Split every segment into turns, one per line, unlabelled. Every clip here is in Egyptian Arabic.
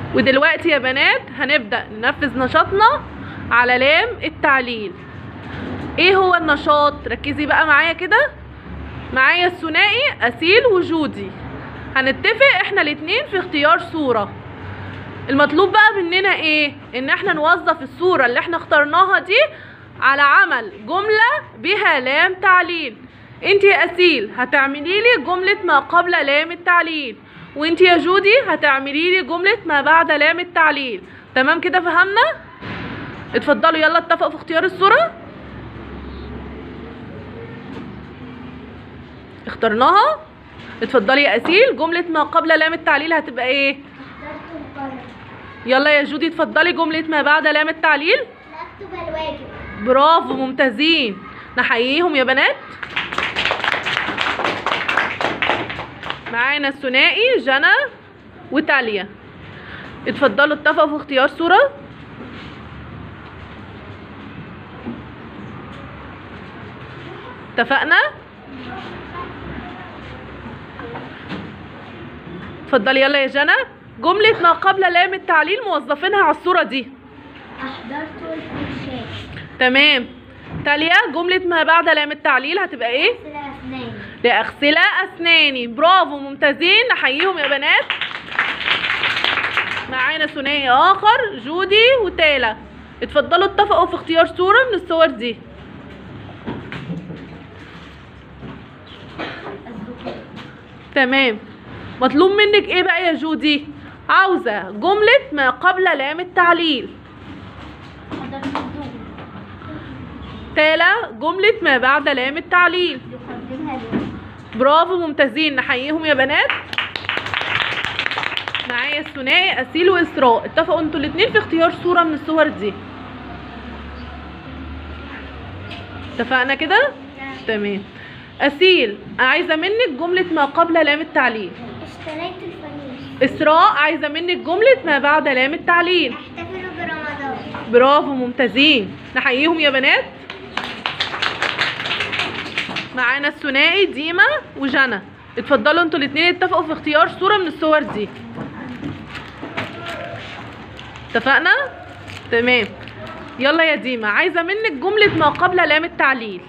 ودلوقتي يا بنات هنبدأ ننفذ نشاطنا على لام التعليل ايه هو النشاط ركزي بقى معايا كده معايا الثنائي أسيل وجودي هنتفق احنا الاتنين في اختيار صورة المطلوب بقى مننا ايه ان احنا نوظف الصورة اللي احنا اخترناها دي على عمل جملة بها لام تعليل انت يا أسيل هتعملي لي جملة ما قبل لام التعليل وانت يا جودي هتعملي لي جملة ما بعد لام التعليل تمام كده فهمنا اتفضلوا يلا اتفقوا في اختيار الصورة اخترناها اتفضلي يا أسيل جملة ما قبل لام التعليل هتبقى ايه
اخترت القلم
يلا يا جودي اتفضلي جملة ما بعد لام التعليل
نكتب الواجب
برافو ممتازين نحييهم يا بنات معانا الثنائي جنى وتاليا اتفضلوا اتفقوا في اختيار صورة اتفقنا اتفضلي يلا يا جنى جملة ما قبل لام التعليل موظفينها على الصورة دي
أحضرت الفرشاة
تمام تاليا جملة ما بعد لام التعليل هتبقى ايه؟
غسل أسناني
لأغسل أسناني برافو ممتازين نحييهم يا بنات معانا ثنائي آخر جودي وتالا اتفضلوا اتفقوا في اختيار صورة من الصور دي تمام مطلوب منك ايه بقى يا جودي عاوزة جملة ما قبل لام التعليل
حضرت الدور
تالا جملة ما بعد لام التعليل
يقدمها له
برافو ممتازين نحييهم يا بنات معايا الثنائي أسيل وإسراء اتفقوا انتوا الاتنين في اختيار صورة من الصور دي اتفقنا كده تمام أسيل عايزة منك جملة ما قبل لام التعليل
اشتريت الفانوس
إسراء عايزة منك جملة ما بعد لام التعليل
احتفل برمضان
برافو ممتازين نحييهم يا بنات معانا الثنائي ديما وجنى اتفضلوا انتوا الاتنين اتفقوا في اختيار صورة من الصور دي اتفقنا تمام يلا يا ديما عايزة منك جملة ما قبل لام التعليل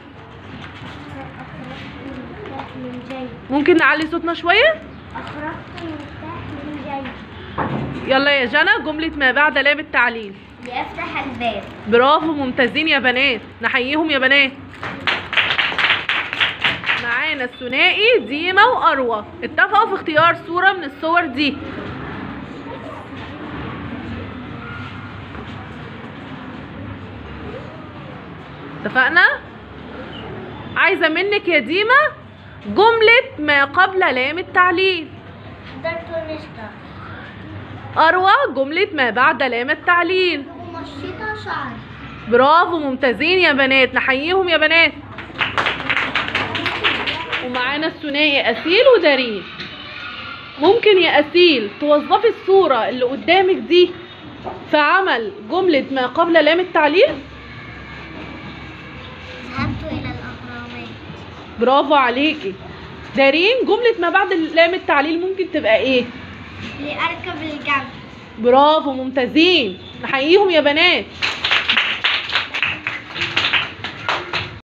المفتاح من جيب
ممكن نعلي صوتنا شوية
أخرجت المفتاح من جيب
يلا يا جنى جملة ما بعد لام التعليل
لأفتح الباب
برافو ممتازين يا بنات نحييهم يا بنات معانا الثنائي ديما وأروى اتفقوا في اختيار صورة من الصور دي اتفقنا عايزة منك يا ديما جملة ما قبل لام التعليل
حضرت المشطة
أروى جملة ما بعد لام التعليل
ومشيت شعري
برافو ممتازين يا بنات نحييهم يا بنات ومعانا الثنائي أسيل ودارين ممكن يا أسيل توظفي الصورة اللي قدامك دي في عمل جملة ما قبل لام التعليل
ذهبت إلى الأهرامات
برافو عليكي دارين جملة ما بعد لام التعليل ممكن تبقى ايه
لأركب الجمل
برافو ممتازين نحييهم يا بنات